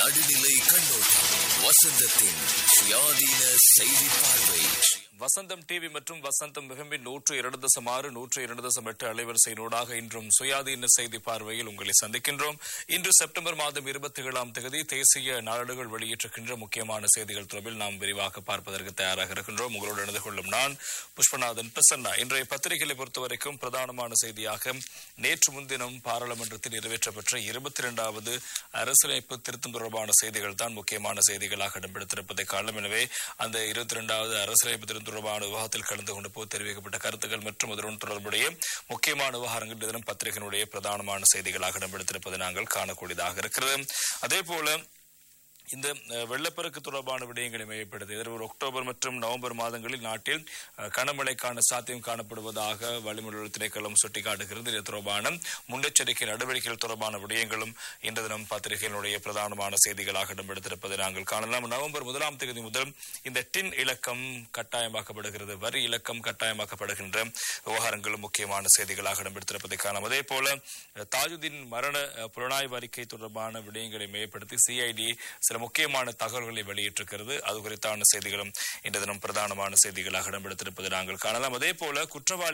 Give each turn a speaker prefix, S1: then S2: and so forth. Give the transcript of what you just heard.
S1: நடுநிலை கண்ணோட்டம் வசந்தத்தின் சுயாதீன செய்தி பார்வை
S2: வசந்தம் டிவி மற்றும் வசந்தம் மிகம்பின் நூற்று இரண்டு தசம் ஆறு நூற்று இரண்டு தசம் எட்டு அலைவரிசையினூடாக இன்றும் சுயாதீன செய்தி பார்வையில் உங்களை சந்திக்கின்றோம் இன்று செப்டம்பர் மாதம் இருபத்தி ஏழாம் தேதி தேசிய நாளேடுகள் வெளியிட்டிருக்கின்ற முக்கியமான செய்திகள் தொடர்பில் நாம் விரிவாக பார்ப்பதற்கு தயாராக இருக்கின்றோம் உங்களோடு இணைந்து கொள்ளும் நான் புஷ்பநாதன் பிரசன்னா இன்றைய பத்திரிகைகளை பொறுத்தவரைக்கும் பிரதானமான செய்தியாக நேற்று முன்தினம் பாராளுமன்றத்தில் நிறைவேற்றப்பட்ட இருபத்தி இரண்டாவது அரசியலமைப்பு திருத்தம் தொடர்பான செய்திகள் தான் முக்கியமான செய்திகளாக இடம்பெடுத்திருப்பதை காரணம் எனவே அந்த இருபத்தி இரண்டாவது அரசியலமைப்பு திருத்தம் தொடர்பான விவாதத்தில் கலந்து கொண்டு போது தெரிவிக்கப்பட்ட கருத்துக்கள் மற்றும் அதனுடன் தொடர்புடைய முக்கியமான விவகாரங்கள் தினம் பத்திரிகையினுடைய பிரதானமான செய்திகளாக இடம்பெடுத்திருப்பதை நாங்கள் காணக்கூடியதாக இருக்கிறது அதே போல இந்த அஹ், வெள்ளப்பெருக்கு தொடர்பான விடயங்களை மையப்படுத்தி எதிர்வரும் அக்டோபர் மற்றும் நவம்பர் மாதங்களில் நாட்டில் அஹ், கனமழைக்கான சாத்தியம் காணப்படுவதாக வளிமண்டல திணைக்களம் சுட்டிக்காட்டுகிறது இது தொடர்பான முன்னெச்சரிக்கை நடவடிக்கைகள் தொடர்பான விடயங்களும் இன்று தினம் பத்திரிகையினுடைய பிரதானமான செய்திகளாக இடம்பெடுத்திருப்பதை நாங்கள் காணலாம் நவம்பர் முதலாம் தேதி முதல் இந்த டின் இலக்கம் கட்டாயமாக்கப்படுகிறது வரி இலக்கம் கட்டாயமாக்கப்படுகின்ற விவகாரங்களும் முக்கியமான செய்திகளாக இடம்பெடுத்திருப்பதை காணலாம் அதே போல அஹ், தாஜுதீன் மரண அஹ், புலனாய்வு அறிக்கை தொடர்பான விடயங்களை மையப்படுத்தி சிஐடி சில முக்கியமான தகவல்களை வெளியிட்டிருக்கிறது அது குறித்தான செய்திகளும் இன்று தினம் பிரதானமான செய்திகளாக இடம்பெடுத்திருப்பதை நாங்கள் காணலாம் அதே போல குற்றவாளி